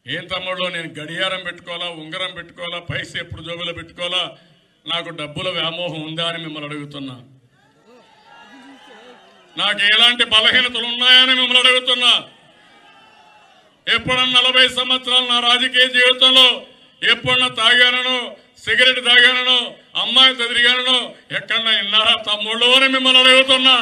ఏం తమ్ముళ్ళు నేను గడియారం పెట్టుకోవాలా ఉంగరం పెట్టుకోవాలా పైసలు ఎప్పుడు జోబులో పెట్టుకోవాలా నాకు డబ్బుల వ్యామోహం ఉందా అని మిమ్మల్ని అడుగుతున్నా నాకు ఎలాంటి బలహీనతలు ఉన్నాయని మిమ్మల్ని అడుగుతున్నా ఎప్పుడన్నా నలభై సంవత్సరాలు నా రాజకీయ జీవితంలో ఎప్పుడన్నా తాగానను సిగరెట్ తాగానను అమ్మాయితో తిరిగానను ఎక్కడన్నా విన్నారా తమ్ముళ్ళు అని మిమ్మల్ని అడుగుతున్నా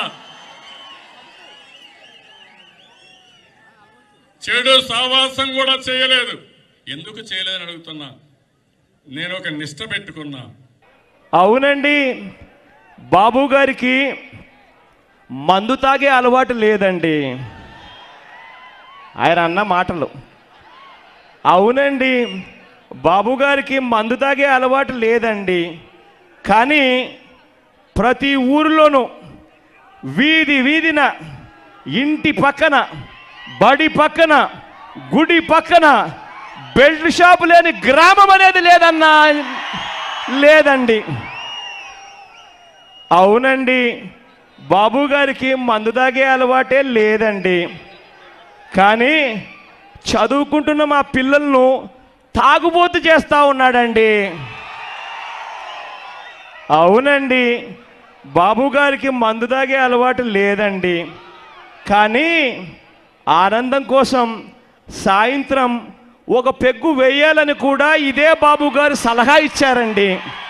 చెడు సావాసం కూడా చేయలేదు ఎందుకు చేయలేదని అడుగుతున్నా నేను ఒక నిష్ట పెట్టుకున్నా అవునండి బాబు గారికి మందు తాగే అలవాటు లేదండి ఆయన అన్న మాటలు అవునండి బాబు గారికి మందు తాగే అలవాటు లేదండి కానీ ప్రతి ఊరిలోనూ వీధి వీధిన ఇంటి పక్కన బడి పక్కన గుడి పక్కన బెల్ట్ షాపు లేని గ్రామం అనేది లేదన్నా లేదండి అవునండి బాబు గారికి మందు తాగే అలవాటే లేదండి కానీ చదువుకుంటున్న మా పిల్లలను తాగుబోతు చేస్తా ఉన్నాడండి అవునండి బాబు గారికి మందు తాగే అలవాటు లేదండి కానీ ఆనందం కోసం సాయంత్రం ఒక పెగ్గు వేయాలని కూడా ఇదే బాబు గారు సలహా ఇచ్చారండి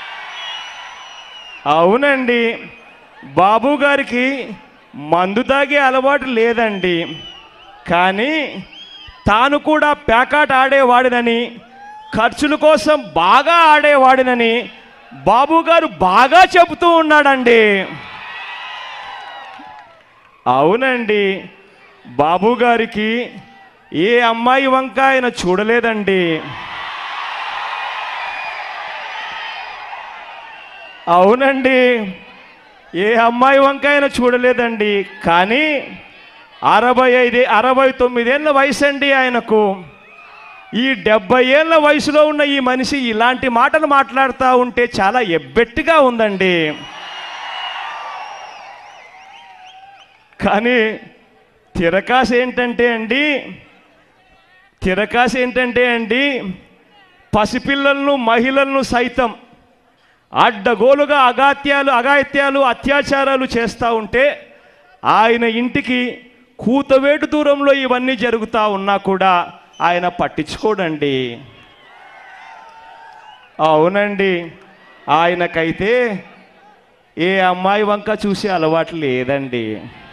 అవునండి బాబు గారికి మందు తాగే అలవాటు లేదండి కానీ తాను కూడా పేకాట ఆడేవాడినని ఖర్చుల కోసం బాగా ఆడేవాడినని బాబు గారు బాగా చెబుతూ ఉన్నాడండి అవునండి బాబు గారికి ఏ అమ్మాయి వంక ఆయన చూడలేదండి అవునండి ఏ అమ్మాయి వంక ఆయన చూడలేదండి కానీ అరవై ఐదు అరవై తొమ్మిదేళ్ళ వయసు అండి ఆయనకు ఈ డెబ్బై ఏళ్ళ వయసులో ఉన్న ఈ మనిషి ఇలాంటి మాటలు మాట్లాడుతూ ఉంటే చాలా ఎబ్బెట్టుగా ఉందండి కానీ తిరకాశ ఏంటంటే అండి తిరకాశ ఏంటంటే అండి పసిపిల్లలను మహిళలను సైతం అడ్డగోలుగా అగాత్యాలు అగాత్యాలు అత్యాచారాలు చేస్తూ ఉంటే ఆయన ఇంటికి కూతవేటు దూరంలో ఇవన్నీ జరుగుతూ ఉన్నా కూడా ఆయన పట్టించుకోడండి అవునండి ఆయనకైతే ఏ అమ్మాయి వంక చూసే అలవాటు లేదండి